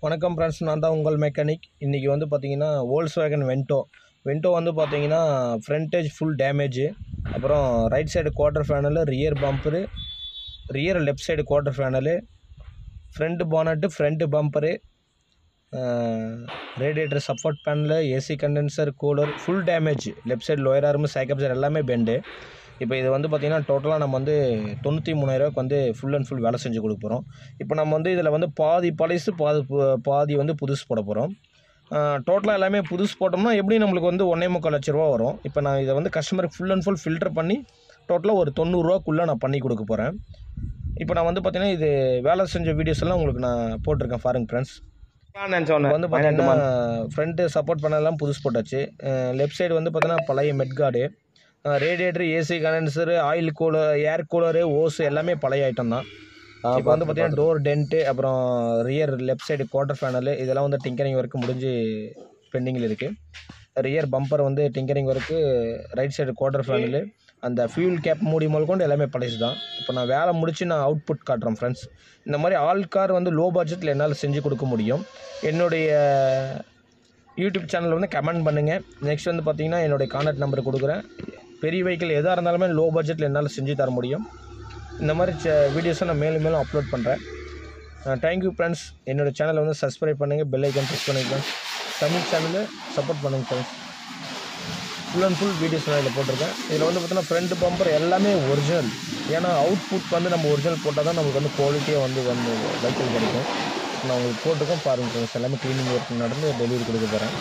வணக்கம் ஃப்ரெண்ட்ஸ் நான் தான் உங்கள் மெக்கானிக் இன்றைக்கி வந்து பார்த்தீங்கன்னா வோல்ஸ் வேகன் வென்டோ வென்டோ வந்து பார்த்தீங்கன்னா ஃப்ரண்டேஜ் ஃபுல் டேமேஜு அப்புறம் right side quarter panel rear bumper rear left side quarter panel front bonnet front bumper radiator support panel AC condenser cooler full damage left side lower arm சைக்கப் side எல்லாமே bent இப்போ இது வந்து பார்த்திங்கன்னா டோட்டலாக நம்ம வந்து தொண்ணூற்றி மூணாயிரூவாக்கு வந்து ஃபுல் அண்ட் ஃபுல் வேலை செஞ்சு கொடுக்க போகிறோம் இப்போ நம்ம வந்து இதில் வந்து பாதி பழசு பாதி பு- பாதி வந்து புதுசு போட போகிறோம் டோட்டலாக எல்லாமே புதுசு போட்டோம்னா எப்படி நம்மளுக்கு வந்து ஒன்றே முக்கால் லட்ச ரூபா வரும் இப்போ நான் இதை வந்து கஸ்டமருக்கு ஃபுல் அண்ட் ஃபுல் ஃபில்டர் பண்ணி டோட்டலாக ஒரு தொண்ணூறுரூவாக்குள்ளே நான் பண்ணி கொடுக்க போகிறேன் இப்போ நான் வந்து பார்த்தீங்கன்னா இது வேலை செஞ்ச வீடியோஸ் எல்லாம் உங்களுக்கு நான் போட்டிருக்கேன் பாருங்க ஃப்ரெண்ட்ஸ் இப்போ வந்து பார்த்தீங்கன்னா ஃப்ரண்ட்டு சப்போர்ட் பண்ணலாம் புதுசு போட்டாச்சு லெஃப்ட் சைடு வந்து பார்த்தீங்கன்னா பழைய mud guard radiator AC condenser oil cooler air cooler hose எல்லாமே பழைய ஐட்டம் தான் இப்போ வந்து பார்த்தீங்கன்னா டோர் டென்ட்டு அப்புறம் rear left side quarter panel இதெல்லாம் வந்து டிங்கரிங் ஒர்க்கு முடிஞ்சு பெண்டிங்கில் இருக்குது ரியர் பம்பர் வந்து tinkering work right side quarter panel அந்த ஃபியூல் கேப் மூடி முதல் கொண்டு எல்லாமே பழசு தான் இப்போ நான் வேலை முடிச்சு நான் அவுட்புட் காட்டுறேன் ஃப்ரெண்ட்ஸ் இந்த மாதிரி ஆல் கார் வந்து லோ பட்ஜெட்டில் என்னால் செஞ்சு கொடுக்க முடியும் என்னுடைய யூடியூப் சேனலில் வந்து கமெண்ட் பண்ணுங்கள் நெக்ஸ்ட் வந்து பார்த்தீங்கன்னா என்னுடைய கான்டாக்ட் நம்பர் கொடுக்குறேன் பெரிய வெஹிக்கிள் எதாக இருந்தாலுமே லோ பட்ஜெட்டில் என்னால் செஞ்சு தர முடியும் இந்த மாதிரி வீடியோஸை நான் மேலும் மேலும் அப்லோட் பண்ணுறேன் தேங்க்யூ ஃப்ரெண்ட்ஸ் என்னோடய சேனலை வந்து சப்ஸ்கிரைப் பண்ணுங்கள் பெல் ஐக்கன் ப்ரெஸ் பண்ணிக்கலாம் தமிழ் சேனலில் சப்போர்ட் பண்ணுங்கள் friends full and full videos நான் இதில் போட்டிருக்கேன் இதில் வந்து பார்த்தீங்கன்னா ஃப்ரண்ட் பம்பர் எல்லாமே ஒரிஜினல் ஏன்னா அவுட்புட் வந்து நம்ம ஒரிஜினல் போட்டால் தான் நமக்கு வந்து குவாலிட்டியாக வந்து வந்து வெஹிக்கிள் கிடைக்கும் நான் உங்களுக்கு போட்டுக்கோம் பாருங்கள் ஃப்ரெண்ட்ஸ் எல்லாமே க்ளீனிங் ஒர்க் நடந்து டெலிவரி கொடுக்க போகிறேன்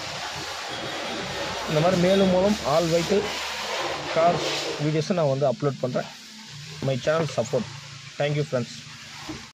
இந்த மாதிரி மேலும் மூலம் ஆல் வெஹிக்கிள் கார் வீடியோஸை நான் வந்து அப்லோட் பண்ணுறேன் my channel support thank you friends